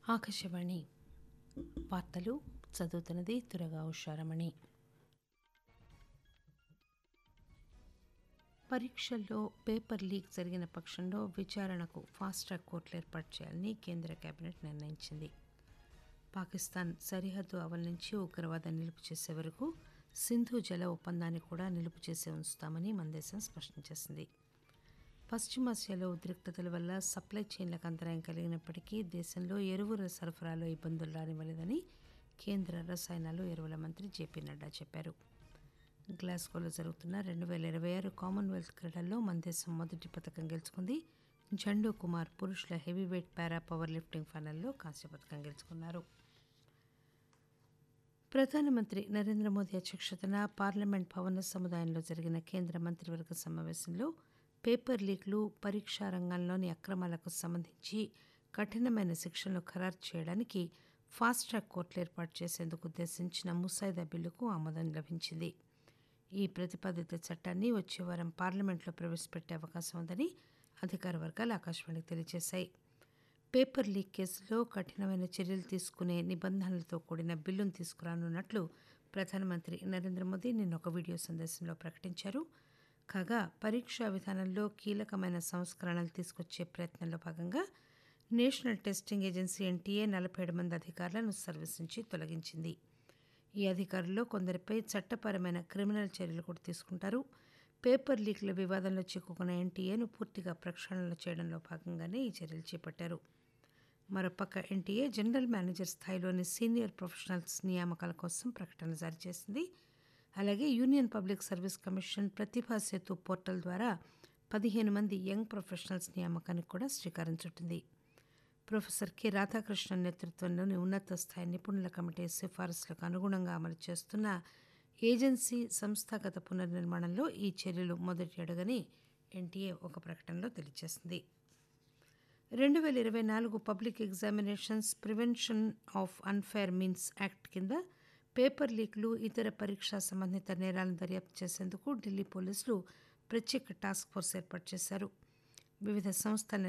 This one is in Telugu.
ఆకాశవాణి వార్తలు చదువుతున్నది తురగా ఉషారమణి పరీక్షల్లో పేపర్ లీక్ జరిగిన పక్షంలో విచారణకు ఫాస్ట్ ట్రాక్ కోర్టులు ఏర్పాటు చేయాలని కేంద్ర కేబినెట్ నిర్ణయించింది పాకిస్తాన్ సరిహద్దు అవల్ నుంచి ఉగ్రవాదాన్ని నిలుపు చేసే వరకు సింధు జల ఒప్పందాన్ని కూడా నిలుపు చేసే ఉంచుతామని మన దేశం స్పష్టం చేసింది పశ్చిమాసియాలో ఉద్రిక్తతల వల్ల సప్లై చైన్లకు అంతరాయం కలిగినప్పటికీ దేశంలో ఎరువుల సరఫరాలో ఇబ్బందులు రానివ్వలేదని కేంద్ర రసాయనాలు ఎరువుల మంత్రి జేపీ నడ్డా చెప్పారు గ్లాస్గోలో జరుగుతున్న రెండు వేల ఇరవై ఆరు కామన్వెల్త్ క్రీడల్లో మన దేశం మొదటి పథకం గెలుచుకుంది జండూ కుమార్ పురుషుల హెవీవెయిట్ పారా పవర్ లిఫ్టింగ్ ఫైనల్లో కాంస్య పథకం గెలుచుకున్నారు ప్రధానమంత్రి నరేంద్ర మోదీ అధ్యక్షతన పార్లమెంట్ భవన సముదాయంలో జరిగిన కేంద్ర మంత్రివర్గ సమావేశంలో పేపర్ లీక్లు పరీక్షా రంగంలోని అక్రమాలకు సంబంధించి కఠినమైన శిక్షలను ఖరారు చేయడానికి ఫాస్ట్ ట్రాక్ కోర్టులు ఏర్పాటు చేసేందుకు ఉద్దేశించిన ముసాయిదా బిల్లుకు ఆమోదం లభించింది ఈ ప్రతిపాదిత చట్టాన్ని వచ్చే వారం పార్లమెంట్లో ప్రవేశపెట్టే అవకాశం ఉందని అధికార వర్గాలు ఆకాశవాణికి తెలియజేశాయి పేపర్ లీక్ కేసులో కఠినమైన చర్యలు తీసుకునే నిబంధనలతో కూడిన బిల్లును తీసుకురానున్నట్లు ప్రధానమంత్రి నరేంద్ర మోదీ నిన్న ఒక వీడియో సందేశంలో ప్రకటించారు కాగా పరీక్షా విధానంలో కీలకమైన సంస్కరణలు తీసుకొచ్చే ప్రయత్నంలో భాగంగా నేషనల్ టెస్టింగ్ ఏజెన్సీ ఎన్టీఏ నలభై ఏడు మంది అధికారులను సర్వీస్ నుంచి తొలగించింది ఈ అధికారుల్లో కొందరిపై చట్టపరమైన క్రిమినల్ చర్యలు కూడా తీసుకుంటారు పేపర్ లీక్ల వివాదంలో చిక్కుకున్న ఎన్టీఏను పూర్తిగా ప్రక్షాళన చేయడంలో భాగంగానే ఈ చర్యలు చేపట్టారు మరోపక్క ఎన్టీఏ జనరల్ మేనేజర్ స్థాయిలోని సీనియర్ ప్రొఫెషనల్స్ నియామకాల కోసం ప్రకటన జారీ చేసింది అలాగే union public service commission Pratibha Setu portal ద్వారా పదిహేను మంది యంగ్ ప్రొఫెషనల్స్ నియామకానికి కూడా శ్రీకారం చుట్టింది ప్రొఫెసర్ కె రాధాకృష్ణన్ నేతృత్వంలోని ఉన్నత స్థాయి నిపుణుల కమిటీ సిఫారసులకు అనుగుణంగా అమలు చేస్తున్న ఏజెన్సీ సంస్థాగత పునర్నిర్మాణంలో ఈ చర్యలు మొదటి అడుగని ఎన్టీఏ ఒక ప్రకటనలో తెలియజేసింది రెండు వేల ఇరవై నాలుగు public examinations prevention of unfair means act కింద పేపర్ లీక్లు ఇతర పరీక్షా సంబంధిత నేరాలను దర్యాప్తు చేసేందుకు ఢిల్లీ పోలీసులు ప్రత్యేక టాస్క్ ఫోర్స్ ఏర్పాటు చేశారు వివిధ సంస్థల